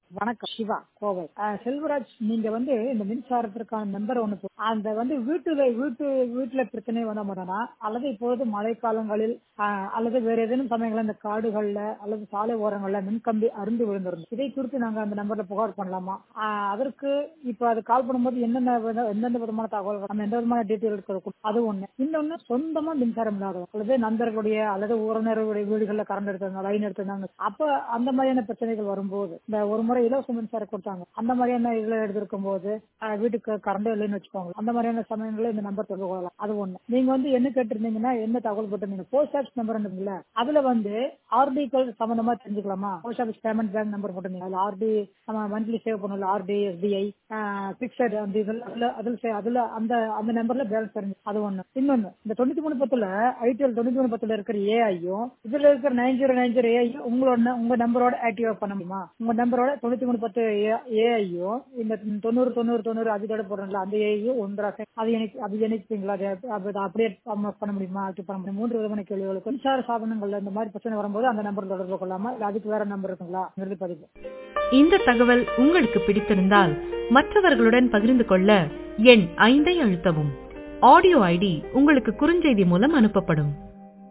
வணக்கம் சிவா கோவை அஹ், செல்வராஜ் நீங்க வந்து இந்த மின்சாரத்திற்கான நம்பர் ஒண்ணு போ- அந்த வந்து வீட்டுல வீட்டு வீட்டுல பிரச்சனை வந்த மாட்டோம்னா அல்லது இப்பொழுது மழைக்காலங்களில் அஹ், அல்லது வேற ஏதேனும் சமயங்கள்ல இந்த காடுகள்ல அல்லது சாலை ஓரங்கள்ல மின்கம்பி அருந்து விழுந்திருந்தோம் இதை குறித்து நாங்க அந்த நம்பர்ல புகார் பண்ணலாமா அஹ், அதற்கு இப்ப அது கால் பண்ணும்போது என்னென்ன வித- எந்தெந்த விதமான தகவல்கள் நம்ம எந்த விதமான டீட்டெயில் இருக்கிறது அது ஒண்ணு இன்னொன்னு சொந்தமா மின்சாரம் இல்லாதவங்க அல்லது நண்பர்களுடைய அல்லது உறவினர்களுடைய வீடுகள்ல கரண்ட் எடுத்தாங்க லைன் எடுத்திருந்தாங்க அப்ப அந்த மாதிரியான பிரச்சனைகள் வரும்போது இந்த ஒரு முறை இலவச மின்சாரம் கொடுத்தாங்க அந்த மாதிரியான இதுல எடுத்திருக்கும் போது அஹ், வீட்டுக்கு கரண்ட் இல்லைன்னு வச்சுக்கோங்க அந்த மாதிரியான சமயங்களில் இந்த நம்பர் தொடர்பு கொள்ளலாம் அது ஒண்ணு நீங்க வந்து என்ன கேட்டிருந்தீங்கன்னா என்ன தகவல் போட்டிருந்தீங்க போஸ்ட் ஆஃபீஸ் நம்பர் இருக்குல்ல அதுல வந்து ஆர்டிக்கள் சம்பந்தமா தெரிஞ்சுக்கலாமா post office payment bank number போட்டிருந்தீங்க அதுல ஆர்டி நம்ம மந்த்லி சேவ் பண்ணல ஆர்டி எஸ்பிஐ பிக்சட் அந்த இதுல அதுல அதுல சே- அதுல அந்த அந்த நம்பர்ல பேலன்ஸ் தெரிஞ்சு அது ஒண்ணு இன்னொன்னு இந்த தொண்ணூத்தி மூணு பத்துல ஐடிஎல் தொண்ணூத்தி மூணு பத்துல இருக்கிற ஏஐயும் இதுல இருக்கிற நைன் ஜீரோ நைன் ஜீரோ ஏஐயும் உங்களோட உங்க நம்பரோட ஆக்டிவா பண்ண முடியுமா உங்க நம்பரோட தொண்ணூத்தி மூணு பத்து ஏஐயும் இந்த தொண்ணூறு தொண்ணூறு தொண்ணூறு அதோட போடுறோம்ல அந்த ஏஐயும் ஒன்றா சேர்ந்து அது எனக்கு அது இணைப்பீங்களா அது அது அப்படியே பண்ண முடியுமா ஆக்டிவ் பண்ண முடியும் மூன்று விதமான கேள்விகளுக்கு மின்சார சாதனங்கள்ல இந்த மாதிரி பிரச்சனை வரும்போது அந்த நம்பர் தொடர்பு கொள்ளாம இல்ல அதுக்கு வேற நம்பர் இருக்குங்களா இறுதி பதிவு இந்த தகவல் உங்களுக்கு பிடித்திருந்தால் மற்றவர்களுடன் பகிர்ந்து கொள்ள எண் ஐந்தை அழுத்தவும் ஆடியோ ஐடி உங்களுக்கு குறுஞ்செய்தி மூலம் அனுப்பப்படும்